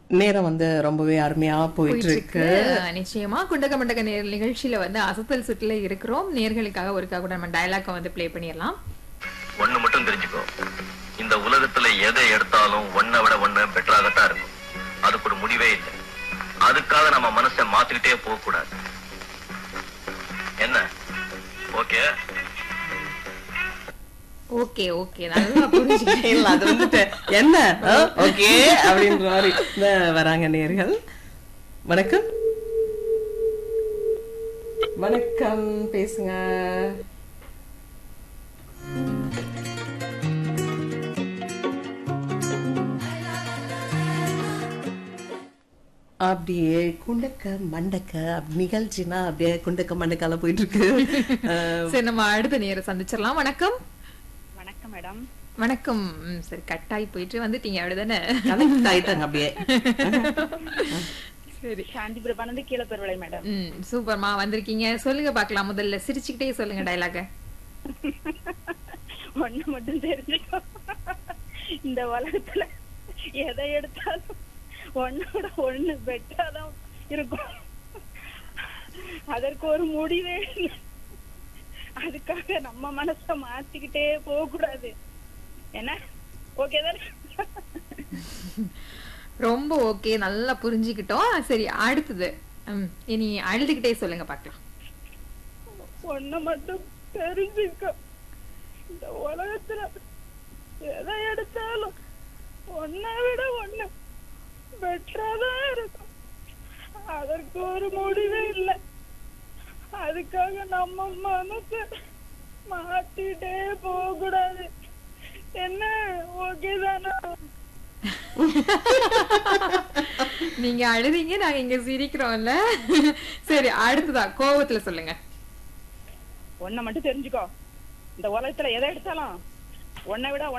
நேரம் வந்து ரொம்பவே அருமையா போயிட்டு இருக்கு இருக்கு நிச்சயமா குண்டக மண்டக நேர் நிகழ்ச்சியில வந்து அசத்தல் சுற்றுல இருக்கிறோம் நேர்களுக்காக ஒருக்கா கூட நம்ம டயலாக்க வந்து ப்ளே பண்ணிடலாம் ஒண்ணு மட்டும் தெரிஞ்சுக்கோ இந்த உலகத்துல எதை எடுத்தாலும் ஒன்ன விட ஒண்ணு பெட்டராகத்தான் இருக்கும் அதுக்கு ஒரு முடிவே இல்லை அதுக்காக நம்ம மனசை மாத்திக்கிட்டே போக கூடாது என்ன ஓகே ஓகே ஓகே நல்லா புரிஞ்சுக்கிட்டேன் இல்ல அது வந்துட்டு என்ன ஓகே அப்படின்ற மாதிரி இந்த வராங்க நேர்கள் வணக்கம் வணக்கம் பேசுங்க அப்படியே குண்டக்க மண்டக்க அப்படி நிகழ்ச்சினா அப்படியே குண்டக்க மண்டக்கால போயிட்டு இருக்கு அஹ், சரி நம்ம அடுத்த நேர சந்திச்சிடலாம் வணக்கம் வணக்கம் மேடம் வணக்கம் ம், சரி கட்டாய் போயிட்டு வந்துட்டீங்க அப்படிதானே connect ஆயிட்டாங்க அப்படியே சரி சாந்தி பிரபானந்து கீழே பெருவளை மேடம் ம் சூப்பர்மா வந்திருக்கீங்க சொல்லுங்க பார்க்கலாம் முதல்ல சிரிச்சுக்கிட்டே சொல்லுங்க டயலாக ஒண்ணு மட்டும் தெரிஞ்சுக்கோ இந்த உலகத்துல எதை எடுத்தாலும் ஒன்னோட ஒண்ணு பெட்டராதான் இருக்கும் அதற்கு ஒரு முடிவே இல்லை. அதுக்காக நம்ம மனச மாத்திக்கிட்டே போக கூடாது என்ன ஓகே தானே ரொம்ப ஓகே நல்லா புரிஞ்சுக்கிட்டோம் சரி அடுத்தது ம், இனி அழுதுகிட்டே சொல்லுங்க பார்க்கலாம் ஒண்ணு மட்டும் தெரிஞ்சுக்கோ இந்த உலகத்துல எதை எடுத்தாலும் ஒன்னை விட ஒண்ணு பெட்டராதான் இருக்கும் அதற்கு ஒரு முடிவே இல்லை அதுக்காக நம்ம மனச மாத்திட்டே போக கூடாது என்ன ஓகே தானே நீங்க அழுதீங்க நாங்க இங்க சிரிக்கிறோம்ல சரி அடுத்ததா கோவத்துல சொல்லுங்க ஒன்ன மட்டும் தெரிஞ்சுக்கோ இந்த உலகத்துல எதை எடுத்தாலும் உன்னை விட